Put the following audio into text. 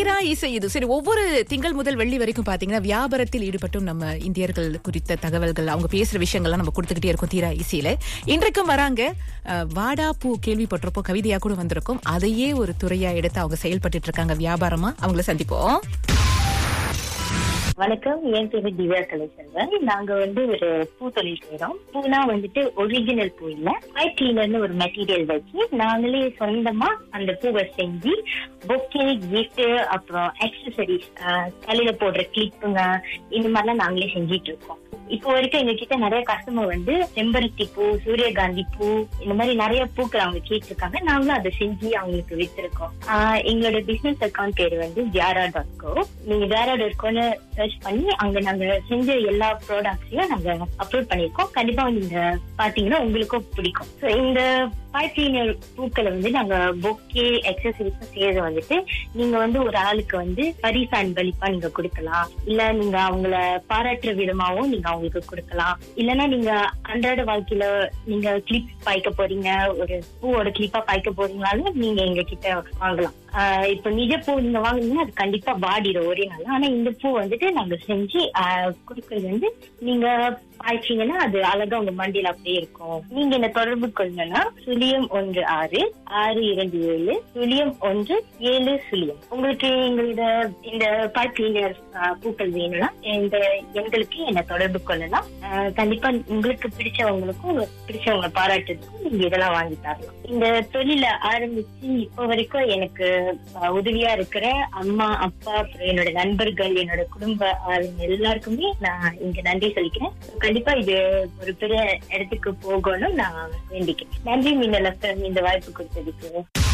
தீரா இசை இது சரி ஒவ்வொரு திங்கள் முதல் வெள்ளி வரைக்கும் பாத்தீங்கன்னா வியாபாரத்தில் ஈடுபட்டும் நம்ம இந்தியர்கள் குறித்த தகவல்கள் அவங்க பேசுற விஷயங்கள்லாம் நம்ம கொடுத்துக்கிட்டே இருக்கோம் தீரா இசையில இன்றைக்கும் வராங்க அஹ், வாடா பூ கேள்விப்பட்டிருப்போம் கவிதையா கூட வந்திருக்கும் அதையே ஒரு துறையா எடுத்து அவங்க செயல்பட்டு இருக்காங்க வியாபாரமா அவங்கள சந்திப்போம் வணக்கம் என் பேரு திவ்யா கலைச்செல்வன் நாங்க வந்து ஒரு பூ தொழில் செய்யறோம் பூனா வந்துட்டு ஒரிஜினல் பூ இல்ல ஐடில ஒரு மெட்டீரியல் வச்சு நாங்களே சொந்தமா அந்த பூவை செஞ்சு பொக்கே கிஃப்ட் அப்புறம் அக்சசரிஸ் தலையில போடுற கிளிப்புங்க இந்த மாதிரிலாம் நாங்களே செஞ்சிட்டு இருக்கோம் இப்போ வரைக்கும் எங்க கிட்ட நிறைய கஸ்டமர் வந்து செம்பருத்தி பூ சூரியகாந்தி பூ இந்த மாதிரி நிறைய பூக்கள் அவங்க கேட்டிருக்காங்க நாங்களும் அதை செஞ்சு அவங்களுக்கு வித்திருக்கோம் ஆஹ் எங்களோட பிசினஸ் அக்கௌண்ட் பேரு வந்து ஜியாரா டாட் கோ நீங்க ஜியாரா டாட் கோன்னு சர்ச் பண்ணி அங்க நாங்க செஞ்ச எல்லா ப்ராடக்ட்ஸையும் நாங்க அப்லோட் பண்ணிருக்கோம் கண்டிப்பா நீங்க பாத்தீங்கன்னா உங்களுக்கும் பிடிக்கும் So, இந்த பைப்லைனர் பூக்களை வந்து நாங்க பொக்கே எக்ஸசரிஸ் செய்யறது வந்துட்டு நீங்க வந்து ஒரு ஆளுக்கு வந்து பரிசு அன்பளிப்பா நீங்க கொடுக்கலாம் இல்ல நீங்க அவங்கள பாராட்டுற விதமாவும் நீங்க அவங்களுக்கு கொடுக்கலாம் இல்லைன்னா நீங்க அன்றாட வாழ்க்கையில நீங்க கிளிப் பாய்க்க போறீங்க ஒரு பூவோட கிளிப்பா பாய்க்க போறீங்கனாலும் நீங்க எங்க கிட்ட வாங்கலாம் ஆஹ் இப்ப நிஜ பூ நீங்க வாங்குனீங்கன்னா அது கண்டிப்பா வாடிடும் ஒரே நாள் ஆனா இந்த பூ வந்துட்டு நாங்க செஞ்சு ஆஹ் கொடுக்கறது வந்து நீங்க பாய்ச்சீங்கன்னா அது அழகா உங்க மண்டியில அப்படியே இருக்கும் நீங்க என்ன தொடர்பு கொள்ளணும்னா சுழியம் ஒன்று ஆறு ஆறு இரண்டு ஏழு சுழியம் ஒன்று ஏழு சுழியம் உங்களுக்கு எங்களோட இந்த பைப் கிளீனர் பூக்கள் வேணும்னா இந்த எங்களுக்கு என்ன தொடர்பு கொள்ளலாம் ஆஹ் கண்டிப்பா உங்களுக்கு பிடிச்சவங்களுக்கும் உங்களுக்கு பிடிச்சவங்க பாராட்டுறதுக்கும் நீங்க இதெல்லாம் வாங்கி தரலாம் இந்த தொழில ஆரம்பிச்சு இப்ப வரைக்கும் எனக்கு ஆஹ் உதவியா இருக்கிற அம்மா அப்பா அப்புறம் என்னோட நண்பர்கள் என்னோட குடும்ப ஆளுங்க எல்லாருக்குமே நான் இங்க நன்றி சொல்லிக்கிறேன் கண்டிப்பா இது ஒரு பெரிய இடத்துக்கு போகணும் நான் வேண்டிக்கிறேன் நன்றி மின்னல் FM இந்த வாய்ப்பு கொடுத்ததுக்கு